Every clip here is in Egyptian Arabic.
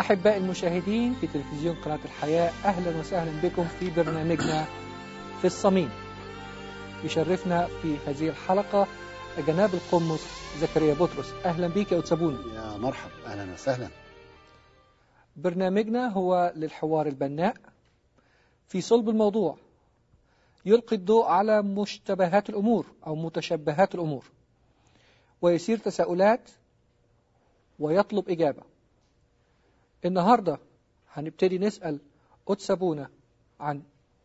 أحباء المشاهدين في تلفزيون قناة الحياة أهلا وسهلا بكم في برنامجنا في الصميم يشرفنا في هذه الحلقة جناب القمص زكريا بطرس أهلا بك يا أتسابونا يا مرحب اهلا وسهلا برنامجنا هو للحوار البناء في صلب الموضوع يلقي الضوء على مشتبهات الأمور أو متشبهات الأمور ويثير تساؤلات ويطلب إجابة النهاردة هنبتدي نسأل أتسابونا عن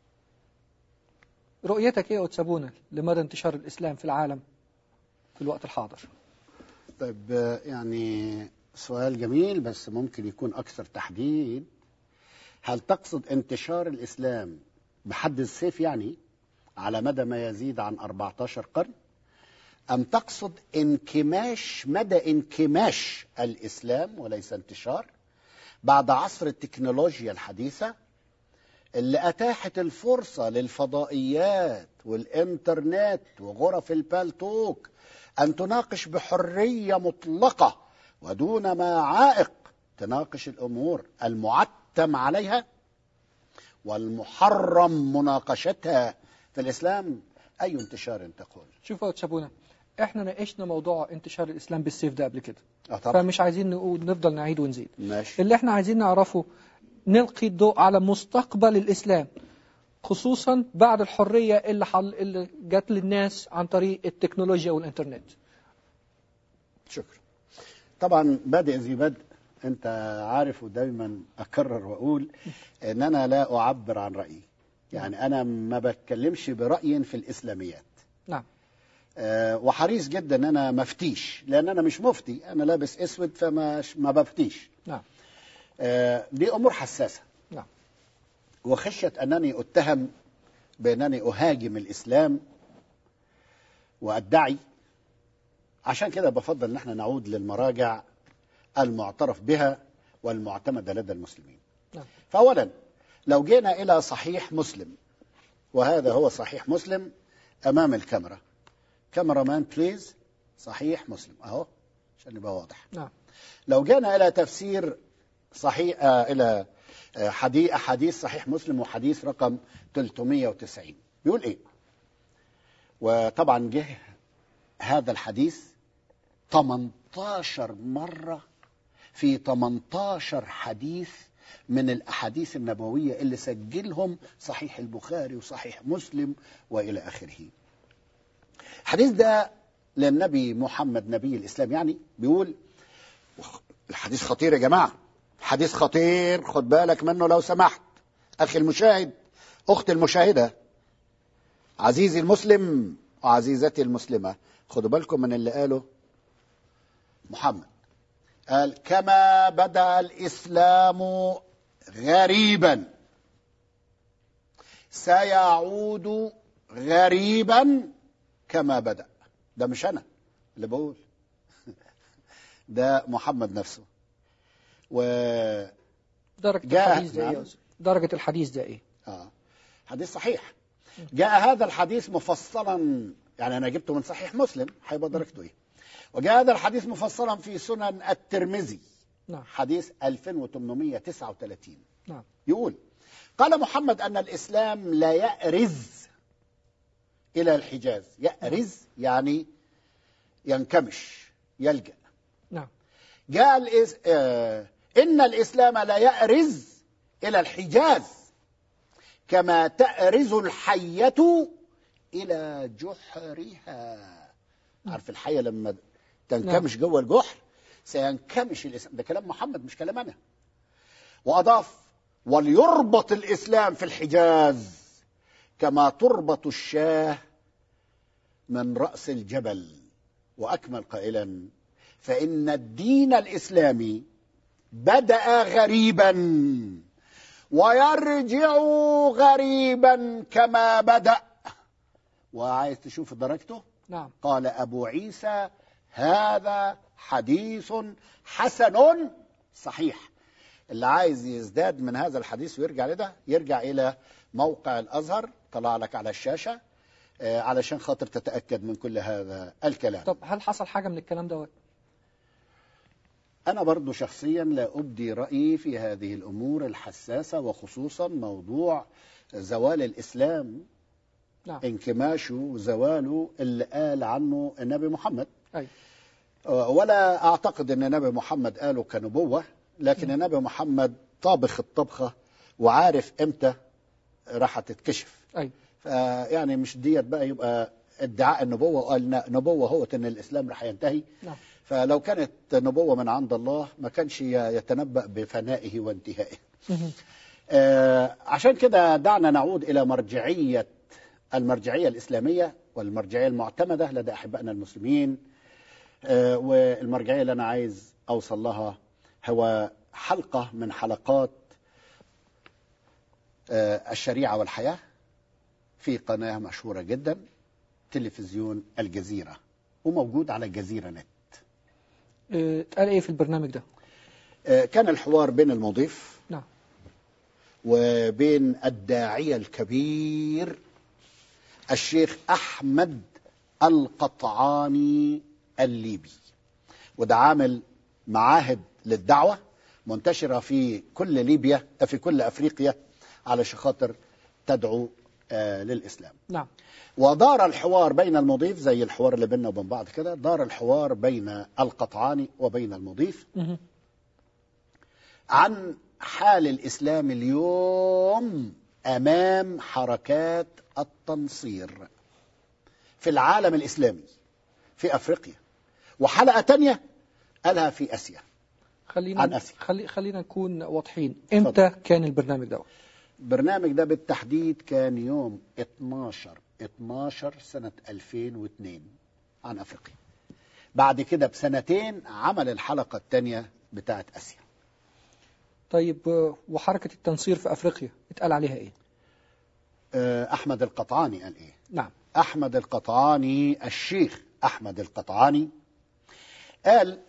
رؤيتك إيه يا أتسابونا لمدى انتشار الإسلام في العالم في الوقت الحاضر طيب آه، يعني سؤال جميل بس ممكن يكون اكثر تحديد هل تقصد انتشار الاسلام بحد السيف يعني على مدى ما يزيد عن 14 قرن ام تقصد انكماش مدى انكماش الاسلام وليس انتشار بعد عصر التكنولوجيا الحديثه اللي اتاحت الفرصه للفضائيات والانترنت وغرف البالتوك ان تناقش بحريه مطلقه ودون ما عائق تناقش الامور المعتم عليها والمحرم مناقشتها في الاسلام اي انتشار تقول شوف يا أتسابونا احنا ناقشنا موضوع انتشار الإسلام بالسيف ده قبل كده اه طبعا فمش عايزين نقول نفضل نعيد ونزيد ماشي اللي احنا عايزين نعرفه نلقي الضوء على مستقبل الإسلام خصوصا بعد الحرية اللي, حل اللي جات للناس عن طريق التكنولوجيا والإنترنت شكرا طبعا بادئ ذي بدء انت عارف ودايما اكرر واقول ان انا لا اعبر عن رايي يعني انا ما بتكلمش براي في الاسلاميات نعم أه وحريص جدا ان انا مفتيش لان انا مش مفتي انا لابس اسود فما ما بفتيش نعم أه دي امور حساسه نعم وخشيه انني اتهم بانني اهاجم الاسلام وادعي عشان كده بفضل ان احنا نعود للمراجع المعترف بها والمعتمده لدى المسلمين. نعم. فاولا لو جينا الى صحيح مسلم وهذا هو صحيح مسلم امام الكاميرا. كاميرا مان بليز صحيح مسلم اهو عشان يبقى واضح. نعم لو جينا الى تفسير صحيح آه الى آه حديث احاديث صحيح مسلم وحديث رقم 390 بيقول ايه؟ وطبعا جه هذا الحديث 18 مرة في 18 حديث من الأحاديث النبوية اللي سجلهم صحيح البخاري وصحيح مسلم وإلى آخره الحديث ده للنبي محمد نبي الإسلام يعني بيقول الحديث خطير يا جماعة حديث خطير خد بالك منه لو سمحت أخي المشاهد أختي المشاهدة عزيزي المسلم وعزيزتي المسلمة خدوا بالكم من اللي قاله محمد قال كما بدا الاسلام غريبا سيعود غريبا كما بدا ده مش انا اللي بقول ده محمد نفسه و درجة جاء- الحديث ده ايه نعم. يا أستاذ؟ درجة الحديث ده ايه آه. حديث صحيح جاء هذا الحديث مفصلا يعني انا جبته من صحيح مسلم هيبقى درجته ايه وجاء هذا الحديث مفصلا في سنن الترمذي نعم حديث 2839 نعم يقول قال محمد ان الاسلام لا يأرز الى الحجاز يأرز يعني ينكمش يلجأ نعم جاء الإس... آه... إن الإسلام لا يأرز إلى الحجاز كما تأرز الحية إلى جحرها عارف الحية لما تنكمش جوه الجحر سينكمش الإسلام ده كلام محمد مش كلام أنا وأضاف وليربط الإسلام في الحجاز كما تربط الشاه من رأس الجبل وأكمل قائلا فإن الدين الإسلامي بدأ غريبا ويرجع غريبا كما بدأ وعايز تشوف درجته نعم قال أبو عيسى هذا حديث حسن صحيح اللي عايز يزداد من هذا الحديث ويرجع لده يرجع إلى موقع الأزهر طلع لك على الشاشة آه، علشان خاطر تتأكد من كل هذا الكلام طب هل حصل حاجة من الكلام دوت أنا برضو شخصيا لا أبدي رأيي في هذه الأمور الحساسة وخصوصا موضوع زوال الإسلام نعم انكماشه وزواله اللي قال عنه النبي محمد أي ولا أعتقد أن النبي محمد قاله كنبوة لكن النبي محمد طابخ الطبخة وعارف إمتى راح تتكشف أي فيعني مش ديت بقى يبقى ادعاء النبوة وقال ن- نبوة هو أن الإسلام راح ينتهي نعم فلو كانت نبوة من عند الله ما كانش ي- يتنبأ بفنائه وانتهائه مهم. آه، عشان كده دعنا نعود إلى مرجعية المرجعية الإسلامية والمرجعية المعتمدة لدى أحبائنا المسلمين آه، والمرجعية اللي أنا عايز أوصل لها هو حلقة من حلقات آه، الشريعة والحياة في قناة مشهورة جدا تلفزيون الجزيرة وموجود على الجزيرة نت آه، اتقال إيه في البرنامج ده؟ آه، كان الحوار بين المضيف نعم وبين الداعية الكبير الشيخ أحمد القطعاني الليبي وده عامل معاهد للدعوة منتشرة في كل ليبيا في كل أفريقيا على خاطر تدعو آه، للإسلام نعم ودار الحوار بين المضيف زي الحوار اللي بيننا وبين بعض كده دار الحوار بين القطعاني وبين المضيف مهم. عن حال الإسلام اليوم أمام حركات التنصير في العالم الإسلامي في أفريقيا وحلقة تانية قالها في آسيا عن خلينا آسيا. خلي خلينا نكون واضحين امتى كان البرنامج ده؟ البرنامج ده بالتحديد كان يوم 12 12 سنة 2002 عن أفريقيا بعد كده بسنتين عمل الحلقة التانية بتاعت آسيا طيب آه، وحركة التنصير في أفريقيا اتقال عليها إيه؟ آه، أحمد القطعاني قال إيه نعم أحمد القطعاني الشيخ أحمد القطعاني قال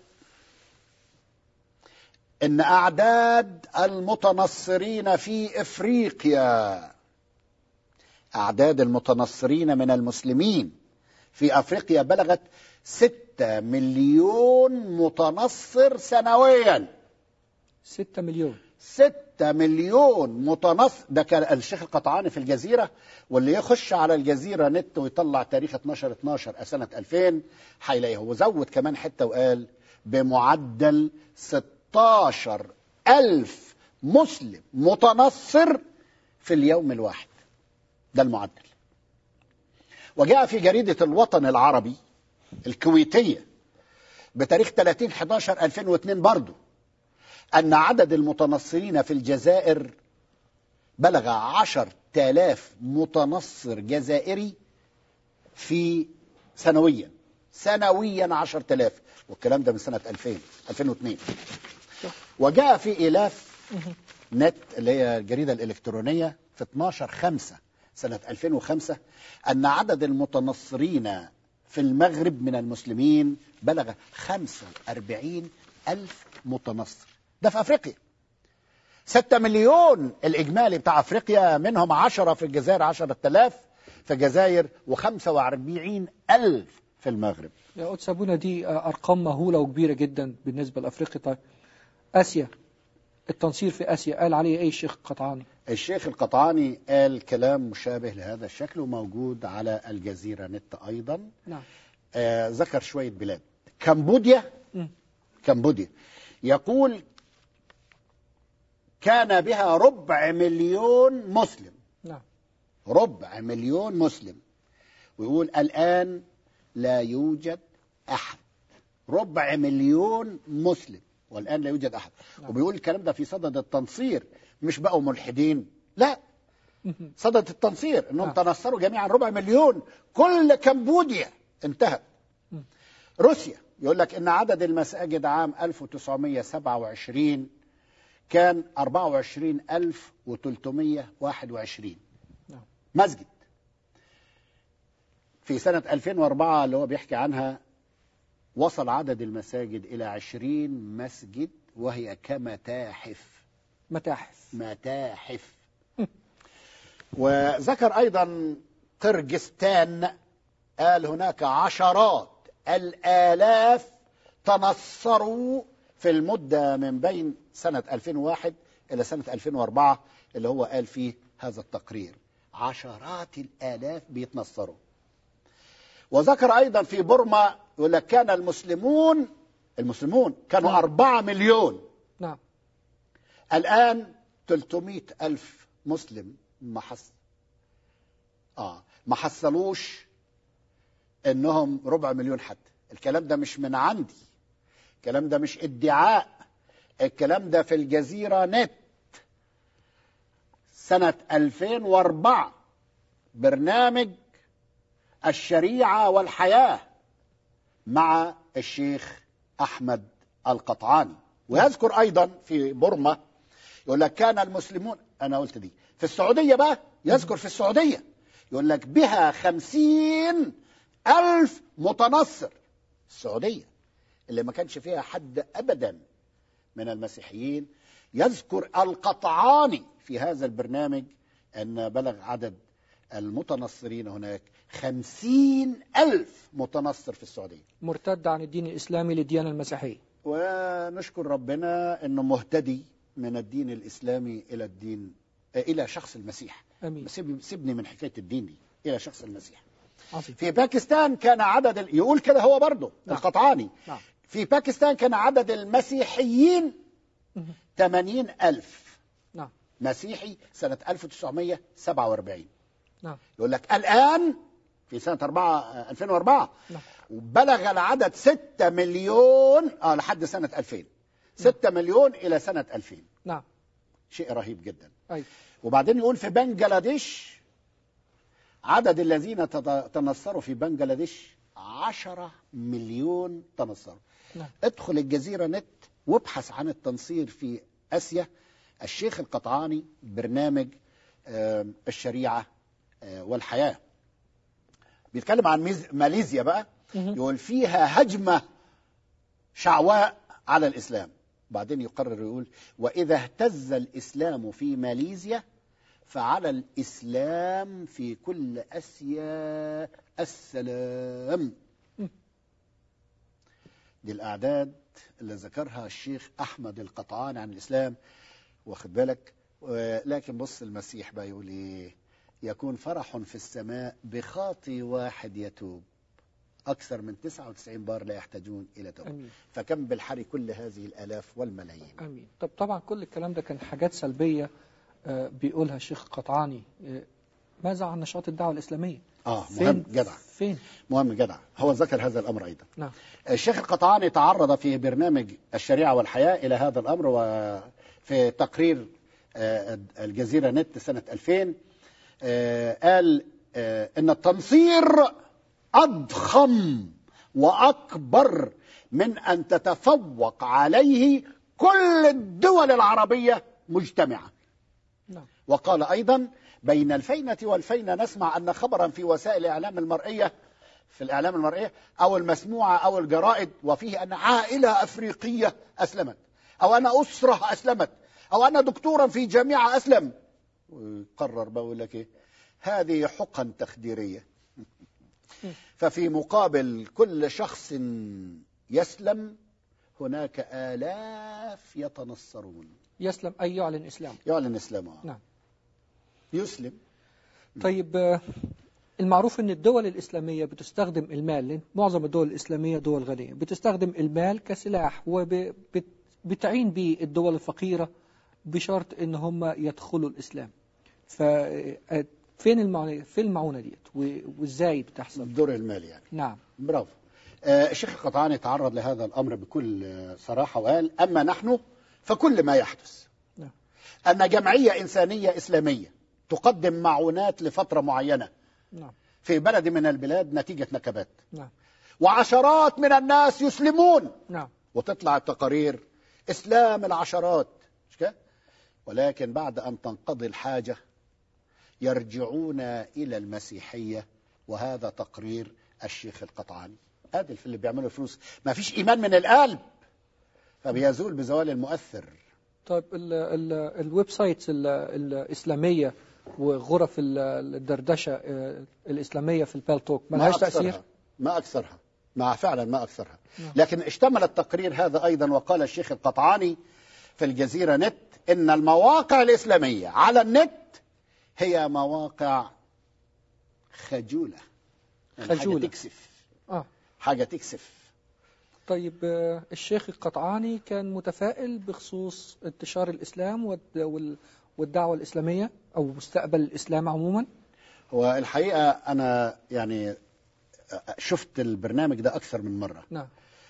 إن أعداد المتنصرين في إفريقيا أعداد المتنصرين من المسلمين في أفريقيا بلغت ستة مليون متنصر سنويا ستة مليون ستة مليون متنصر ده كان الشيخ القطعاني في الجزيرة واللي يخش على الجزيرة نت ويطلع تاريخ 12 12 سنة 2000 هيلاقيه وزود كمان حتة وقال بمعدل 16 ألف مسلم متنصر في اليوم الواحد ده المعدل وجاء في جريدة الوطن العربي الكويتية بتاريخ 30 11 2002 برضه أن عدد المتنصرين في الجزائر بلغ عشر تلاف متنصر جزائري في سنويا سنويا عشر تلاف والكلام ده من سنة 2000 2002 وجاء في إلاف نت اللي هي الجريدة الإلكترونية في 12 5 سنة 2005 أن عدد المتنصرين في المغرب من المسلمين بلغ 45 ألف متنصر ده في أفريقيا 6 مليون الإجمالي بتاع أفريقيا منهم 10 في الجزائر 10000 في الجزائر و45 ألف في المغرب يا قدس أبونا دي آه، أرقام مهولة وكبيرة جدا بالنسبة لأفريقيا طيب آسيا التنصير في آسيا قال عليه إيه الشيخ قطعاني؟ الشيخ القطعاني قال كلام مشابه لهذا الشكل وموجود على الجزيرة نت أيضا نعم آه ذكر شوية بلاد كمبوديا مم. كمبوديا يقول كان بها ربع مليون مسلم نعم ربع مليون مسلم ويقول الآن لا يوجد أحد ربع مليون مسلم والآن لا يوجد أحد نعم. وبيقول الكلام ده في صدد التنصير مش بقوا ملحدين لا مهم. صدد التنصير انهم نعم. تنصروا جميعا ربع مليون كل كمبوديا انتهى مم. روسيا يقول لك ان عدد المساجد عام 1927 كان 24321 نعم. مسجد في سنة 2004 اللي هو بيحكي عنها وصل عدد المساجد إلى 20 مسجد وهي كمتاحف متاحف متاحف وذكر أيضا قرجستان قال هناك عشرات الآلاف تنصروا في المدة من بين سنة 2001 إلى سنة 2004 اللي هو قال فيه هذا التقرير عشرات الآلاف بيتنصروا وذكر أيضا في بورما يقول لك كان المسلمون المسلمون كانوا نعم. أربعة مليون نعم الآن 300 ألف مسلم ما حص آه ما حصلوش إنهم ربع مليون حتى الكلام ده مش من عندي الكلام ده مش ادعاء الكلام ده في الجزيرة نت سنة 2004 برنامج الشريعة والحياة مع الشيخ أحمد القطعاني ويذكر أيضا في بورما يقول لك كان المسلمون أنا قلت دي في السعودية بقى يذكر في السعودية يقول لك بها خمسين ألف متنصر السعودية اللي ما كانش فيها حد أبدا من المسيحيين يذكر القطعاني في هذا البرنامج أن بلغ عدد المتنصرين هناك خمسين ألف متنصر في السعودية مرتد عن الدين الإسلامي للديانة المسيحية ونشكر ربنا أنه مهتدي من الدين الإسلامي إلى الدين إلى شخص المسيح أمين سيب- سيبني من حكاية الدين دي إلى شخص المسيح عظيم في باكستان كان عدد ال- يقول كده هو برضه نعم. القطعاني نعم في باكستان كان عدد المسيحيين مهم. 80 ألف نعم مسيحي سنة 1947 نعم يقول لك الآن في سنة 4 2004 نعم بلغ العدد 6 مليون اه لحد سنة 2000 6 مليون إلى سنة 2000 نعم شيء رهيب جدا أي وبعدين يقول في بنجلاديش عدد الذين تت- تنصروا في بنجلاديش 10 مليون تنصروا نعم ادخل الجزيرة نت وابحث عن التنصير في آسيا الشيخ القطعاني برنامج آم، الشريعة آه، والحياة بيتكلم عن ميز- ماليزيا بقى مهم. يقول فيها هجمة شعواء على الإسلام بعدين يقرر يقول وإذا اهتز الإسلام في ماليزيا فعلى الإسلام في كل آسيا السلام دي الأعداد اللي ذكرها الشيخ أحمد القطعان عن الإسلام واخد بالك و- لكن بص المسيح بقى يقول إيه يكون فرح في السماء بخاطي واحد يتوب أكثر من 99 بار لا يحتاجون إلى توبة أمين فكم بالحري كل هذه الآلاف والملايين امين طب طبعا كل الكلام ده كان حاجات سلبيه آه، بيقولها الشيخ قطعاني آه، ماذا عن نشاط الدعوه الاسلاميه آه فين مهم جدع فين مهم جدع هو ذكر هذا الأمر أيضا نعم الشيخ القطعاني تعرض في برنامج الشريعة والحياة إلى هذا الأمر وفي تقرير آه، الجزيرة نت سنة 2000 آه، قال آه، إن التنصير أضخم وأكبر من أن تتفوق عليه كل الدول العربية مجتمعة نعم وقال أيضا بين الفينة والفينة نسمع أن خبرا في وسائل الإعلام المرئية في الإعلام المرئية أو المسموعة أو الجرائد وفيه أن عائلة أفريقية أسلمت أو أن أسرة أسلمت أو أن دكتورا في جامعة أسلم ويقرر بقول لك إيه هذه حقن تخديرية ففي مقابل كل شخص يسلم هناك آلاف يتنصرون يسلم أي يعلن إسلامه يعلن إسلامه نعم يسلم طيب آه، المعروف ان الدول الاسلاميه بتستخدم المال لأن معظم الدول الاسلاميه دول غنيه بتستخدم المال كسلاح وبتعين به الدول الفقيره بشرط ان هم يدخلوا الاسلام ففين المعونة فين المعونة ديت و- وازاي بتحصل الدور المالي يعني نعم برافو آه، الشيخ القطعاني تعرض لهذا الأمر بكل آه، صراحة وقال أما نحن فكل ما يحدث نعم. أن جمعية إنسانية إسلامية تقدم معونات لفترة معينة نعم في بلد من البلاد نتيجة نكبات نعم وعشرات من الناس يسلمون نعم وتطلع التقارير إسلام العشرات مش كده؟ ولكن بعد أن تنقضي الحاجة يرجعون إلى المسيحية وهذا تقرير الشيخ القطعاني هذا في اللي بيعملوا فلوس ما فيش إيمان من القلب فبيزول بزوال المؤثر طيب ال ال الويب سايتس ال- الاسلاميه وغرف ال- الدردشه آه، الاسلاميه في البالتوك ما ملهاش أكثرها. تاثير ما أكثرها مع فعلا ما أكثرها نعم. لكن اشتمل التقرير هذا أيضا وقال الشيخ القطعاني في الجزيرة نت إن المواقع الإسلامية على النت هي مواقع خجولة يعني خجولة. حاجة تكسف آه. حاجة تكسف طيب آه، الشيخ القطعاني كان متفائل بخصوص انتشار الإسلام والد- وال- والدعوة الإسلامية أو مستقبل الإسلام عموما هو الحقيقة أنا يعني شفت البرنامج ده أكثر من مرة نعم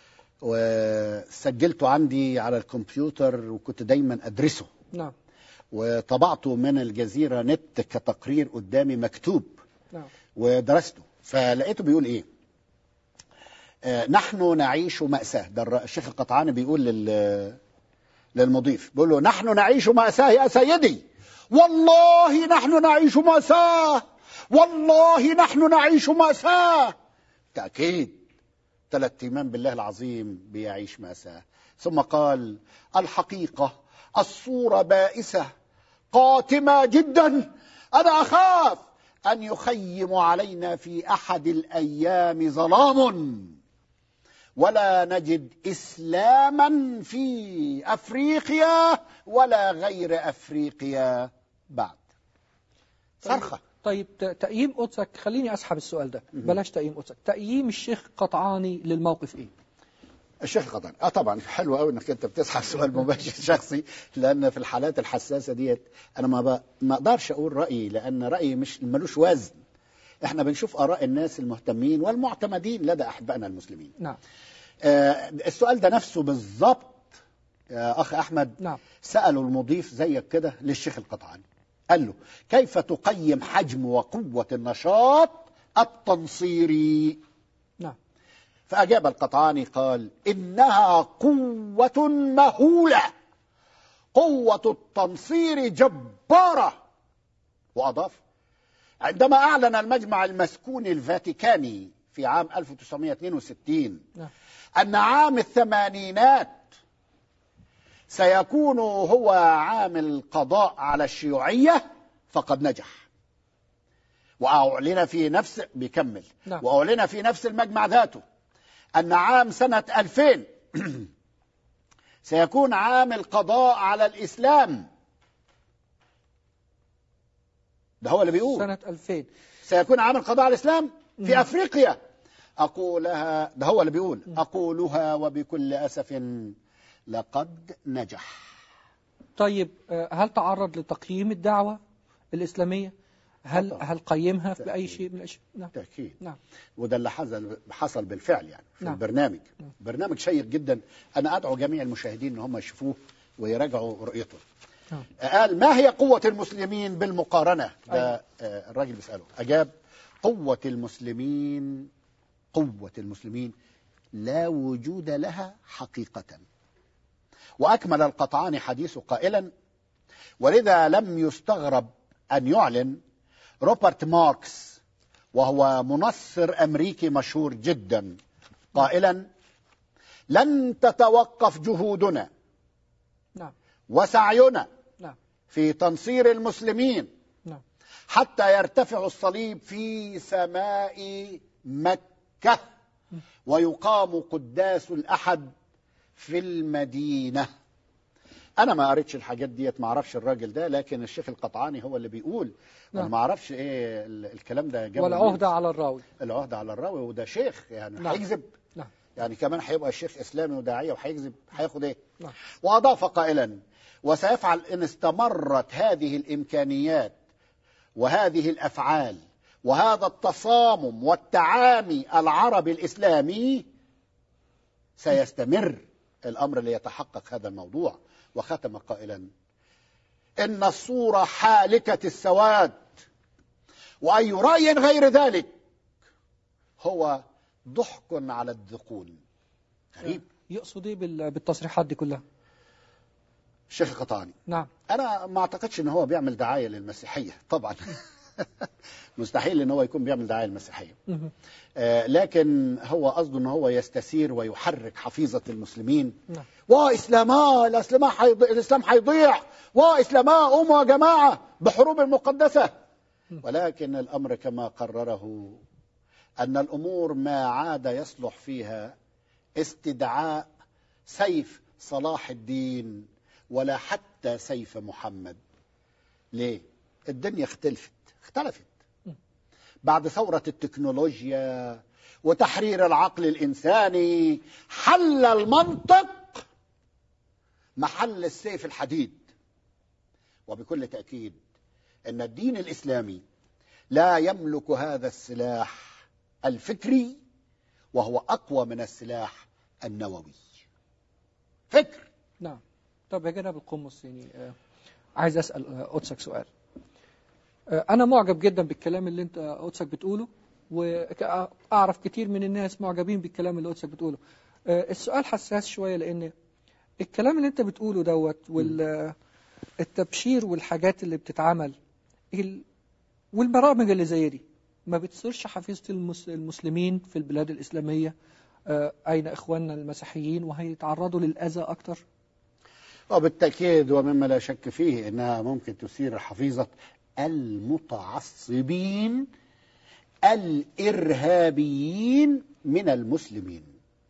وسجلته عندي على الكمبيوتر وكنت دايما أدرسه نعم وطبعته من الجزيرة نت كتقرير قدامي مكتوب نعم ودرسته فلقيته بيقول ايه آه نحن نعيش مأساة ده الر- الشيخ القطعاني بيقول لل للمضيف بيقول له نحن نعيش مأساة يا سيدي والله نحن نعيش مأساة والله نحن نعيش مأساة تأكيد ثلاث ايمان بالله العظيم بيعيش مأساة ثم قال الحقيقة الصورة بائسة قاتمة جدا أنا أخاف أن يخيم علينا في أحد الأيام ظلام ولا نجد إسلاما في أفريقيا ولا غير أفريقيا بعد صرخة طيب ت- تقييم قدسك خليني أسحب السؤال ده بلاش تقييم قدسك تقييم الشيخ قطعاني للموقف إيه الشيخ قطن اه طبعا حلو قوي انك انت بتسحب سؤال مباشر شخصي لان في الحالات الحساسه ديت انا ما ب... ما اقدرش اقول رايي لان رايي مش ملوش وزن احنا بنشوف اراء الناس المهتمين والمعتمدين لدى احبائنا المسلمين نعم آه السؤال ده نفسه بالظبط يا اخ احمد نعم سالوا المضيف زيك كده للشيخ القطعاني قال له كيف تقيم حجم وقوه النشاط التنصيري نعم فأجاب القطعاني قال إنها قوة مهولة قوة التنصير جبارة وأضاف عندما أعلن المجمع المسكوني الفاتيكاني في عام 1962 نعم أن عام الثمانينات سيكون هو عام القضاء على الشيوعية فقد نجح وأعلن في نفس بيكمل نعم. وأعلن في نفس المجمع ذاته أن عام سنة 2000 سيكون عام القضاء على الإسلام ده هو اللي بيقول سنة 2000 سيكون عام القضاء على الإسلام في مم. أفريقيا أقولها ده هو اللي بيقول أقولها وبكل أسف لقد نجح طيب آه، هل تعرض لتقييم الدعوة الإسلامية هل طبعاً. هل قيمها في أي تأكيد. شيء من الأشياء نعم تأكيد نعم وده اللي حصل حصل بالفعل يعني في نعم. البرنامج نعم. برنامج شيق جدا أنا أدعو جميع المشاهدين إن هم يشوفوه ويراجعوا رؤيته نعم قال ما هي قوة المسلمين بالمقارنة ده أيوة. آه، الراجل بيسأله أجاب قوة المسلمين قوة المسلمين لا وجود لها حقيقة وأكمل القطعان حديثه قائلا ولذا لم يستغرب أن يعلن روبرت ماركس وهو منصر أمريكي مشهور جدا قائلا لن تتوقف جهودنا نعم وسعينا نعم في تنصير المسلمين نعم حتى يرتفع الصليب في سماء مكة ويقام قداس الأحد في المدينة أنا ما قريتش الحاجات ديت ما أعرفش الراجل ده لكن الشيخ القطعاني هو اللي بيقول أنا نعم. ما أعرفش إيه ال- الكلام ده جابه ولا منين. عهدة على الراوي العهدة على الراوي وده شيخ يعني نعم. هيكذب نعم يعني كمان هيبقى شيخ إسلامي وداعية وهيكذب هياخد إيه نعم وأضاف قائلا وسيفعل إن استمرت هذه الإمكانيات وهذه الأفعال وهذا التصامم والتعامي العربي الإسلامي سيستمر الأمر ليتحقق هذا الموضوع وختم قائلا إن الصورة حالكة السواد وأي رأي غير ذلك هو ضحك على الذقون غريب يقصد ايه بال- بالتصريحات دي كلها الشيخ القطعاني نعم انا ما اعتقدش ان هو بيعمل دعايه للمسيحيه طبعا مستحيل ان هو يكون بيعمل دعايه للمسيحيه مهم. آه لكن هو قصده ان هو يستثير ويحرك حفيظه المسلمين نعم واسلاما الاسلام حيضيع الاسلام حيضيع واسلاما قوموا يا جماعه بحروب المقدسه ولكن الامر كما قرره أن الأمور ما عاد يصلح فيها استدعاء سيف صلاح الدين ولا حتى سيف محمد ليه؟ الدنيا اختلفت اختلفت بعد ثورة التكنولوجيا وتحرير العقل الإنساني حل المنطق محل السيف الحديد وبكل تأكيد أن الدين الإسلامي لا يملك هذا السلاح الفكري وهو أقوى من السلاح النووي فكر نعم طب يا جناب القمص يعني آه، عايز أسأل آه، قدسك سؤال آه، أنا معجب جدا بالكلام اللي أنت قدسك بتقوله وأعرف كتير من الناس معجبين بالكلام اللي قدسك بتقوله آه، السؤال حساس شوية لأن الكلام اللي أنت بتقوله دوت والتبشير والحاجات اللي بتتعمل ال- والبرامج اللي زي دي ما بتصيرش حفيظة المس- المسلمين في البلاد الإسلامية آه، أين إخواننا المسيحيين وهيتعرضوا للأذى أكتر وبالتأكيد ومما لا شك فيه أنها ممكن تثير حفيظة المتعصبين الإرهابيين من المسلمين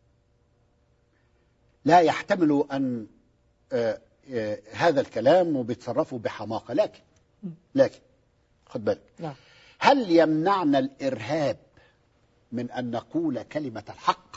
لا يحتملوا أن آه، آه، هذا الكلام وبيتصرفوا بحماقة لكن لكن خد بالك نعم هل يمنعنا الإرهاب من أن نقول كلمة الحق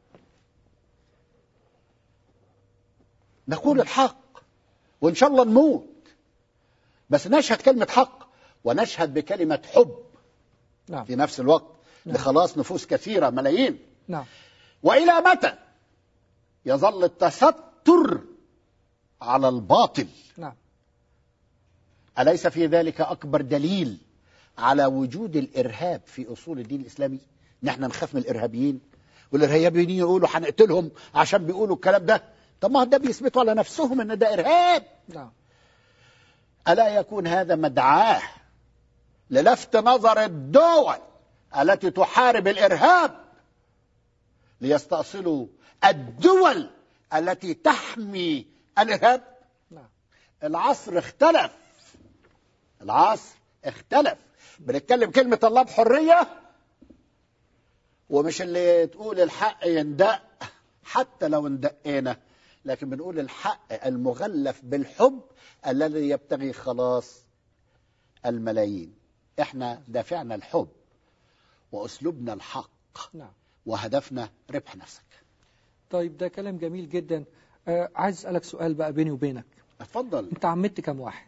نقول الحق وإن شاء الله نموت بس نشهد كلمة حق ونشهد بكلمة حب نعم في نفس الوقت نعم. لخلاص نفوس كثيرة ملايين نعم وإلى متى يظل التستر على الباطل نعم أليس في ذلك أكبر دليل على وجود الإرهاب في أصول الدين الإسلامي نحن نخاف من الإرهابيين والإرهابيين يقولوا هنقتلهم عشان بيقولوا الكلام ده طب ما ده بيثبتوا على نفسهم ان ده إرهاب نعم ألا يكون هذا مدعاه للفت نظر الدول التي تحارب الإرهاب ليستأصلوا الدول التي تحمي الإرهاب نعم العصر اختلف العصر اختلف بنتكلم كلمة الله بحرية ومش اللي تقول الحق يندق حتى لو اندقينا لكن بنقول الحق المغلف بالحب الذي يبتغي خلاص الملايين احنا دافعنا الحب واسلوبنا الحق نعم وهدفنا ربح نفسك طيب ده كلام جميل جدا آه عايز أسألك سؤال بقى بيني وبينك اتفضل أنت عمدت كم واحد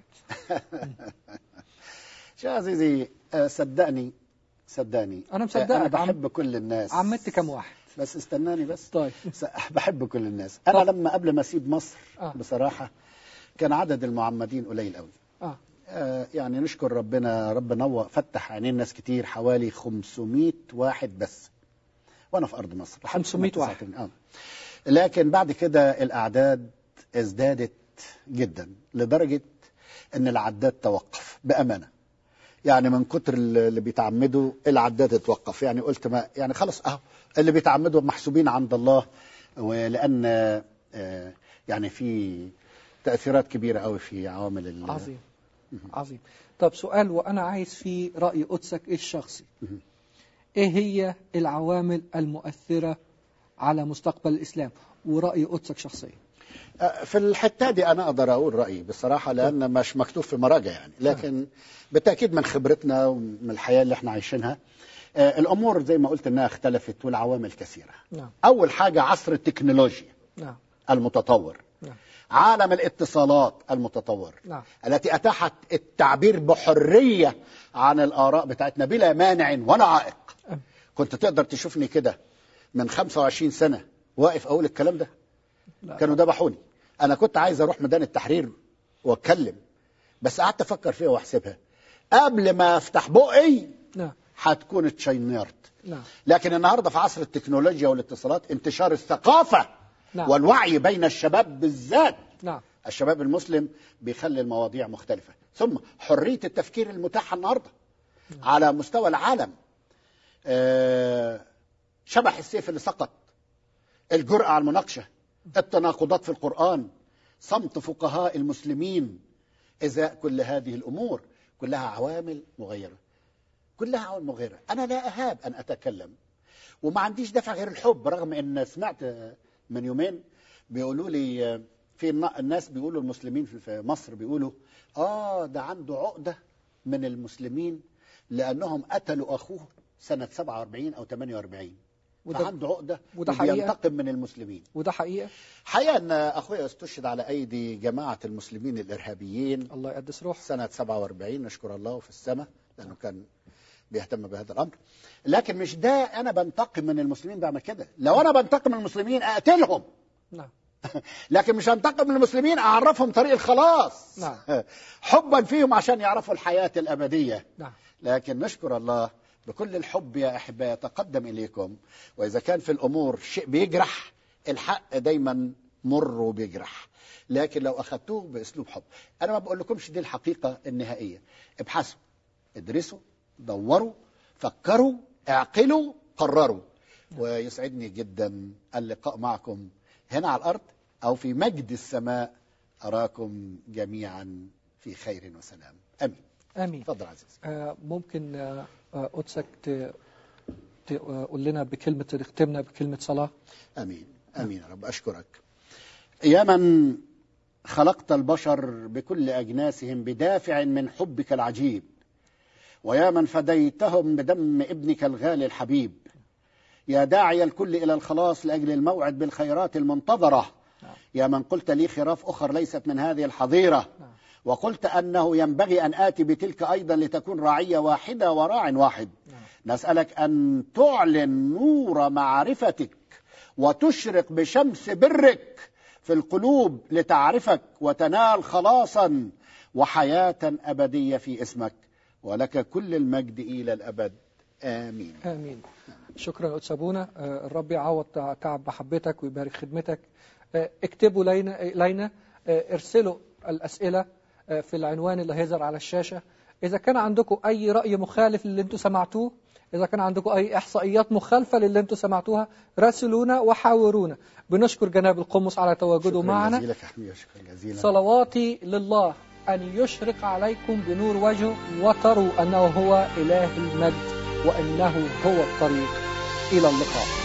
شو عزيزي آه، صدقني صدقني أنا آه، مصدقك. انا عم- بحب كل الناس عمدت كم واحد بس استناني بس طيب س- بحب كل الناس انا طب. لما قبل ما اسيب مصر آه. بصراحه كان عدد المعمدين قليل قوي آه آه، يعني نشكر ربنا رب نور فتح عينين ناس كتير حوالي 500 واحد بس وانا في ارض مصر لحد 500 سنة واحد. 89. اه لكن بعد كده الاعداد ازدادت جدا لدرجه ان العداد توقف بامانه يعني من كتر اللي بيتعمدوا العداد اتوقف يعني قلت ما يعني خلاص اهو اللي بيتعمدوا محسوبين عند الله ولان آه، يعني في تاثيرات كبيره قوي في عوامل ال- عظيم عظيم طب سؤال وأنا عايز فيه رأي قدسك الشخصي مهم. إيه هي العوامل المؤثرة على مستقبل الإسلام ورأي قدسك شخصيا في الحته دي انا اقدر اقول رايي بصراحه لان مش مكتوب في مراجع يعني لكن بالتاكيد من خبرتنا ومن الحياه اللي احنا عايشينها آه، الامور زي ما قلت انها اختلفت والعوامل كثيره نعم اول حاجه عصر التكنولوجيا نعم المتطور نعم عالم الاتصالات المتطور نعم التي اتاحت التعبير بحريه عن الاراء بتاعتنا بلا مانع ولا عائق أم. كنت تقدر تشوفني كده من 25 سنه واقف اقول الكلام ده لا. كانوا ذبحوني انا كنت عايز اروح ميدان التحرير واتكلم بس قعدت افكر فيها واحسبها قبل ما افتح بقي نعم هتكون اتشينرت نعم لكن النهارده في عصر التكنولوجيا والاتصالات انتشار الثقافه نعم. والوعي بين الشباب بالذات نعم الشباب المسلم بيخلي المواضيع مختلفه ثم حريه التفكير المتاحه النهارده على مستوى العالم آه، شبح السيف اللي سقط الجرأة على المناقشة التناقضات في القرآن صمت فقهاء المسلمين إزاء كل هذه الأمور كلها عوامل مغيرة كلها عوامل مغيرة أنا لا أهاب أن أتكلم وما عنديش دافع غير الحب رغم أن سمعت من يومين بيقولوا لي في الناس بيقولوا المسلمين في مصر بيقولوا آه ده عنده عقدة من المسلمين لأنهم قتلوا أخوه سنة 47 أو 48 وده- فعنده عقدة وده حقيقة؟ وبينتقم من المسلمين وده حقيقة حقيقة أن أخويا استشهد على أيدي جماعة المسلمين الإرهابيين الله يقدس روح سنة 47 نشكر الله في السماء لأنه كان بيهتم بهذا الأمر لكن مش ده أنا بنتقم من المسلمين بعمل كده لو أنا بنتقم من المسلمين أقتلهم نعم لكن مش هنتقم من المسلمين أعرفهم طريق الخلاص نعم. حبا فيهم عشان يعرفوا الحياة الأبدية نعم لكن نشكر الله بكل الحب يا أحبائي يتقدم إليكم وإذا كان في الأمور شيء بيجرح الحق دايما مر وبيجرح لكن لو أخذتوه بأسلوب حب أنا ما بقول لكمش دي الحقيقة النهائية ابحثوا ادرسوا دوروا فكروا اعقلوا قرروا ويسعدني جدا اللقاء معكم هنا على الأرض أو في مجد السماء أراكم جميعا في خير وسلام أمين آمين تفضل عزيزي آه، ممكن آه، آه، قدسك ت- تقول لنا بكلمة تختمنا بكلمة صلاة امين امين يا رب اشكرك يا من خلقت البشر بكل اجناسهم بدافع من حبك العجيب ويا من فديتهم بدم ابنك الغالي الحبيب يا داعي الكل الى الخلاص لاجل الموعد بالخيرات المنتظره نعم. يا من قلت لي خراف اخر ليست من هذه الحظيره نعم. وقلت انه ينبغي ان اتي بتلك ايضا لتكون راعيه واحده وراع واحد نعم. نسألك أن تعلن نور معرفتك وتشرق بشمس برك في القلوب لتعرفك وتنال خلاصا وحياة أبدية في اسمك ولك كل المجد إلى الأبد آمين آمين شكرا يا قدس أبونا آه، الرب يعوض تعب محبتك ويبارك خدمتك آه، اكتبوا لينا لينا آه، ارسلوا الأسئلة آه، في العنوان اللي هيظهر على الشاشة إذا كان عندكم أي رأي مخالف للي أنتم سمعتوه إذا كان عندكم أي إحصائيات مخالفة للي أنتم سمعتوها راسلونا وحاورونا بنشكر جناب القمص على تواجده شكرا معنا جزيلا يا حبيبي شكرا جزيلا صلواتي لله أن يشرق عليكم بنور وجهه وتروا أنه هو إله المجد وأنه هو الطريق إلى اللقاء